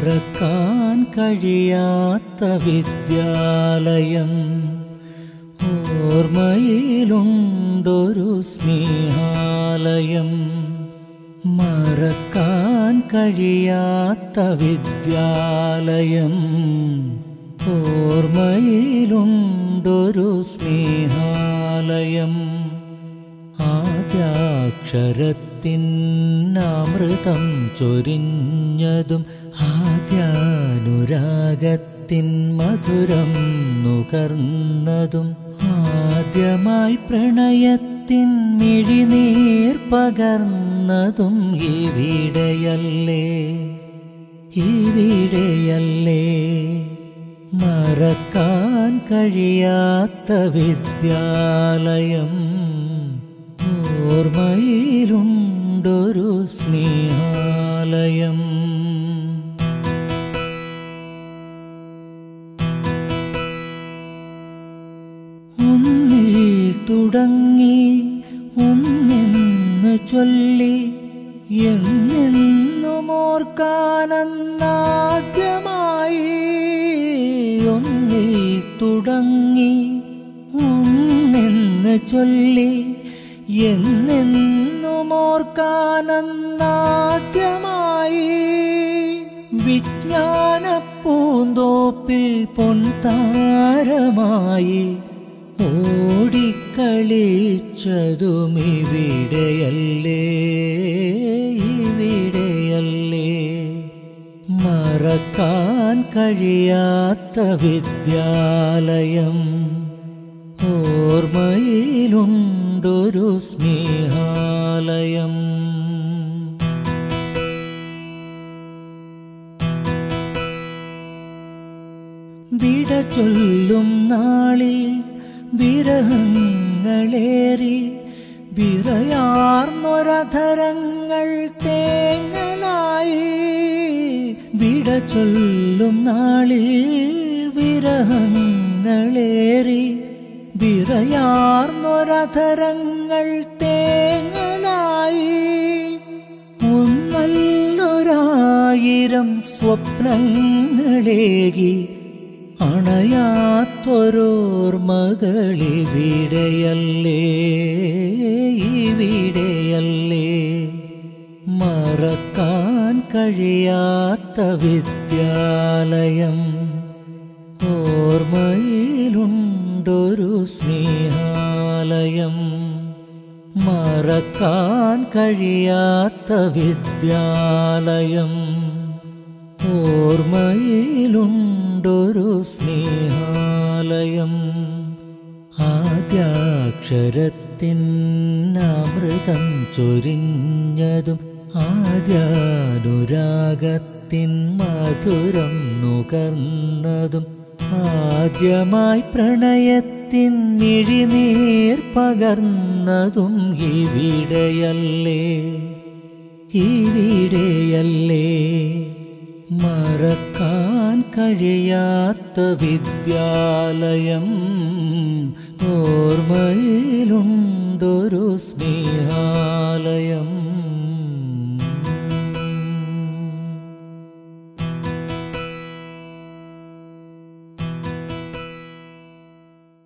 മറക്കാൻ കഴിയാത്ത വിദ്യാലയം ഓർമ്മയിലുണ്ടൊരു സ്നേഹാലയം മറക്കാൻ കഴിയാത്ത വിദ്യാലയം ഓർമ്മയിലുണ്ടൊരു സ്നേഹാലയം ആദ്യാക്ഷരത്തിനമൃതം ചൊരിഞ്ഞതും ആദ്യാനുരാഗത്തിൻ മധുരം നുകർന്നതും ആദ്യമായി പ്രണയത്തിൻ മിഴിനീർ പകർന്നതും ഇവിടെയല്ലേ ഇവിടെയല്ലേ മറക്കാൻ കഴിയാത്ത വിദ്യാലയം ഓർമ്മയിലുണ്ടൊരു സ്നേഹാലയം ഒന്നിൽ തുടങ്ങി ഒന്നെന്ന് ചൊല്ലി എന്നെന്നും ഓർക്കാനന്നാദ്യമായി ഒന്നിൽ തുടങ്ങി ഒന്നെന്ന് ചൊല്ലി എന്നെന്നും ഓർക്കാനന്നാദ്യമായി വിജ്ഞാന പൂന്തോപ്പിൽ പൊൻതാരമായി ഓടിക്കളിച്ചതും ഇവിടെയല്ലേ ഇവിടെയല്ലേ മറക്കാൻ കഴിയാത്ത വിദ്യാലയം ഓർമ്മയിലുണ്ടൊരു സ്നേഹാലയം വിട ചൊല്ലും നാളിൽ വിരഹങ്ങളേറി വിറയാർന്നൊരധരങ്ങൾ തേങ്ങലായി വിട ചൊല്ലും നാളിൽ വിരഹങ്ങളേറി വിറയാർന്നൊരധരങ്ങൾ തേങ്ങലായി ഒന്നല്ലൊരായിരം സ്വപ്നങ്ങളേകി അണയാത്തൊരോർമകളിവിടെയല്ലേ ഇവിടെയല്ലേ മറക്കാൻ കഴിയാത്ത വിദ്യാലയം ഓർമ്മയിലുണ്ടൊരു സ്നേഹാലയം മറക്കാൻ കഴിയാത്ത വിദ്യാലയം ഓർമ്മയിലുണ്ടൊരു സ്നേഹാലയം ആദ്യാക്ഷരത്തിൻ അമൃതം ചൊരിഞ്ഞതും ആദ്യാനുരാഗത്തിൻ മധുരം നുകർന്നതും ആദ്യമായി പ്രണയത്തിൻ മിഴിനീർ പകർന്നതും ഇവിടെയല്ലേ ഇവിടെയല്ലേ മറക്കാൻ കഴിയാത്ത വിദ്യാലയം ഓർമ്മയിലുണ്ടൊരു സ്നേഹ